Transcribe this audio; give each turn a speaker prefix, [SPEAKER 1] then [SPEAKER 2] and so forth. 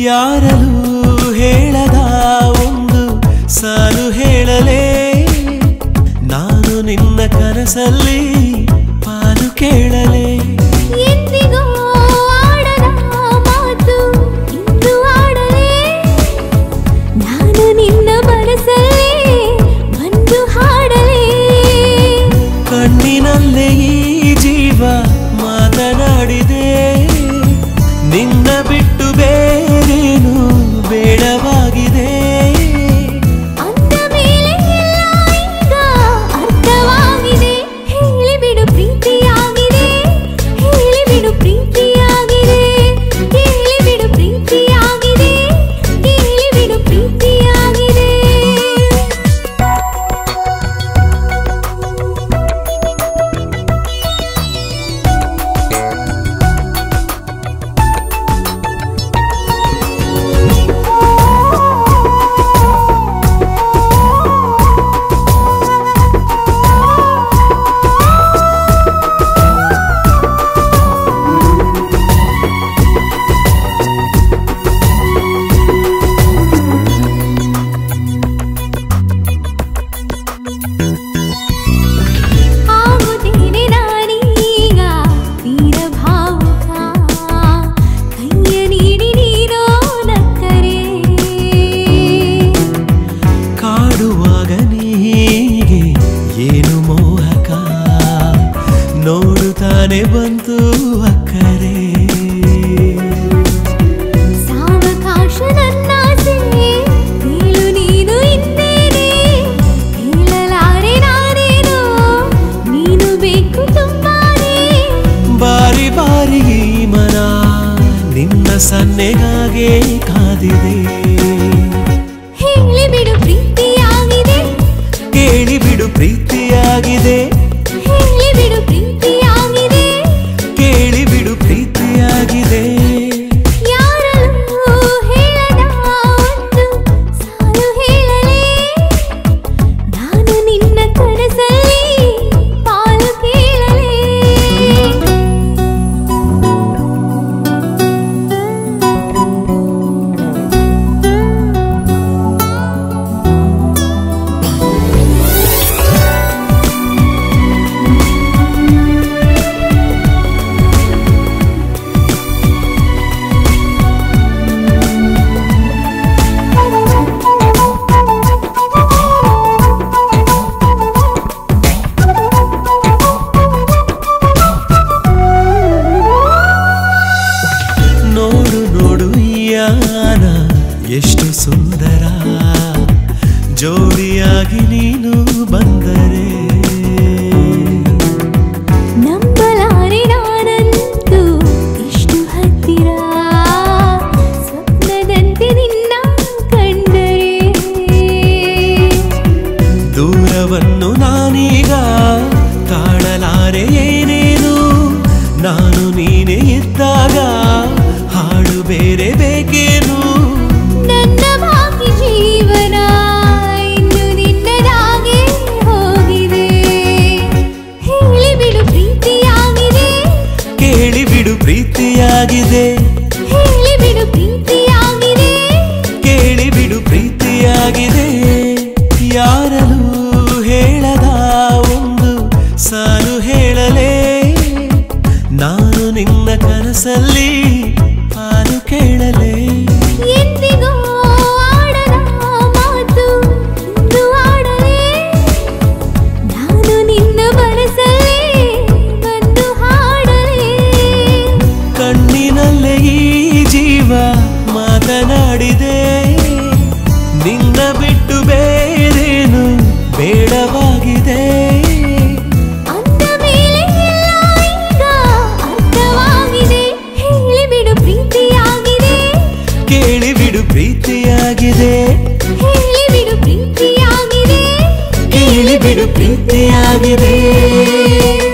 [SPEAKER 1] ಯಾರಲೂ ಹೇಳದ ಒಂದು ಸಾಲು ಹೇಳಲೇ ನಾನು ನಿನ್ನ ಕನಸಲ್ಲಿ ಪಾಲು ಕೇಳಲೇ
[SPEAKER 2] ಎಂದಿಗೂ ಆಡದ ಮಾತು ಇಂದು ಆಡಲೇ ನಾನು ನಿನ್ನ ಮನಸ್ಸಲ್ಲಿ ಬಂದು ಹಾಡಲೇ
[SPEAKER 1] ಕಣ್ಣಿನಲ್ಲೇ ಈ ಜೀವ ಮಾತನಾಡಿದೆ ನಿನ್ನ ಬಿಟ್ಟು ಬೇರೇನು ಬೇಡವಾಗಿದೆ
[SPEAKER 2] ಅಂದ ಮೇಲೆ ಎಲ್ಲ ಈಗ ಅರ್ಥವಾಗಿದೆ ಹೇಳಿಬಿಡು ಪ್ರೀತಿಯಾಗಿದೆ ಹೇಳಿಬಿಡು ಪ್ರೀತಿಯಾಗಿದೆ ಹೇಳಿಬಿಡು ಪ್ರೀತಿಯಾಗಿದೆ ಹೇಳಿಬಿಡು ಪ್ರೀತಿಯಾಗಿದೆ ಆಗುತ್ತೇನೆ ನಾನೀಗ ತೀರ ಭಾವುಕ ಕೈಯ ನೀಡಿ ನೀನೋ ನಕ್ಕರೆ
[SPEAKER 1] ಕಾಡುವಾಗ ನೀಗೆ ಏನು ಮೋಹಕ ನೋಡುತ್ತಾನೆ ಬಂತು ಅಕ್ಕರೆ
[SPEAKER 2] ಸಾವಕಾಶ ನನ್ನಾಸೆ ಹೇಳು ನೀನು ಇನ್ನೇನೆ ಹೇಳಲಾರೆ ನಾನೇನು ನೀನು ಬೇಕು ತುಂಬಾನೇ
[SPEAKER 1] ಬಾರಿ ಬಾರಿ ಈ ಮನ ನಿನ್ನ ಸನ್ನೆಗಾಗೆ ಕಾದಿದೆ
[SPEAKER 2] ಹೇಳಿಬಿಡು ಪ್ರೀತಿಯಾಗಿದೆ
[SPEAKER 1] ಕೇಳಿಬಿಡು ಪ್ರೀತಿಯಾಗಿದೆ
[SPEAKER 2] ಹೇಳಿಬಿಡು ಪ್ರೀತಿಯಾಗಿದೆ
[SPEAKER 1] ಕೇಳಿಬಿಡು ಪ್ರೀತಿಯಾಗಿದೆ
[SPEAKER 2] ಯಾರಲ್ಲೂ ಹೇಳದ ಒಂದು ಸಾಲು ಹೇಳಲೇ ನಾನು ನಿನ್ನ ಕನಸಲ್ಲಿ ಪಾಲು ಕೇಳಲೇ
[SPEAKER 1] ನೋಡು ನೋಡು ಈ ಯಾನ ಎಷ್ಟು ಸುಂದರ ಜೋಡಿಯಾಗಿ ನೀನು ಬಂದರೆ
[SPEAKER 2] ನಂಬಲಾರೆ ನಾನಂತೂ ಇಷ್ಟು ಹತ್ತಿರ ಸ್ವಪ್ನದಂತೆ ನಿನ್ನ ಕಂಡರೆ
[SPEAKER 1] ದೂರವನ್ನು ನಾನೀಗ ತಾಳಲಾರೆ ಏನೇನು ನಾನು ನೀನೇ ಇದ್ದಾಗ ಹಾಡು ಬೇರೆ ಬೇಕೇನು
[SPEAKER 2] ನನ್ನ ಬಾಕಿ ಜೀವನ ಇನ್ನು ನಿನ್ನದಾಗೆ ಹೋಗಿದೆ ಹೇಳಿಬಿಡು ಪ್ರೀತಿಯಾಗಿದೆ
[SPEAKER 1] ಕೇಳಿಬಿಡು ಪ್ರೀತಿಯಾಗಿದೆ
[SPEAKER 2] ಹೇಳಿಬಿಡು ಪ್ರೀತಿಯಾಗಿದೆ
[SPEAKER 1] ಕೇಳಿಬಿಡು ಪ್ರೀತಿಯಾಗಿದೆ ಯಾರಲೂ ಹೇಳದ ಒಂದು ಸಾಲು ಹೇಳಲೇ ನಾನು ನಿನ್ನ ಕನಸಲ್ಲಿ ಹಾಲು ಕೇಳಲೇ
[SPEAKER 2] ಎಂದಿಗೂ ಆಡದ ಮಾತು ಇಂದು ಆಡಲೇ ನಾನು ನಿನ್ನ ಮನಸ್ಸಲ್ಲಿ ಬಂದು ಹಾಡಲೇ
[SPEAKER 1] ಕಣ್ಣಿನಲ್ಲೇ ಈ ಜೀವ ಮಾತನಾಡಿದೆ ನಿನ್ನ ಬಿಟ್ಟು ಬೇರೇನು ಬೇಡವಾಗಿದೆ
[SPEAKER 2] ಅಂದ ಮೇಲೆ ಎಲ್ಲ ಈಗ ಅರ್ಥವಾಗಿದೆ ಹೇಳಿಬಿಡು ಪ್ರೀತಿಯಾಗಿದೆ
[SPEAKER 1] ಕೇಳಿಬಿಡು ಪ್ರೀತಿಯಾಗಿದೆ
[SPEAKER 2] ಹೇಳಿಬಿಡು ಪ್ರೀತಿಯಾಗಿದೆ
[SPEAKER 1] ಕೇಳಿಬಿಡು ಪ್ರೀತಿಯಾಗಿದೆ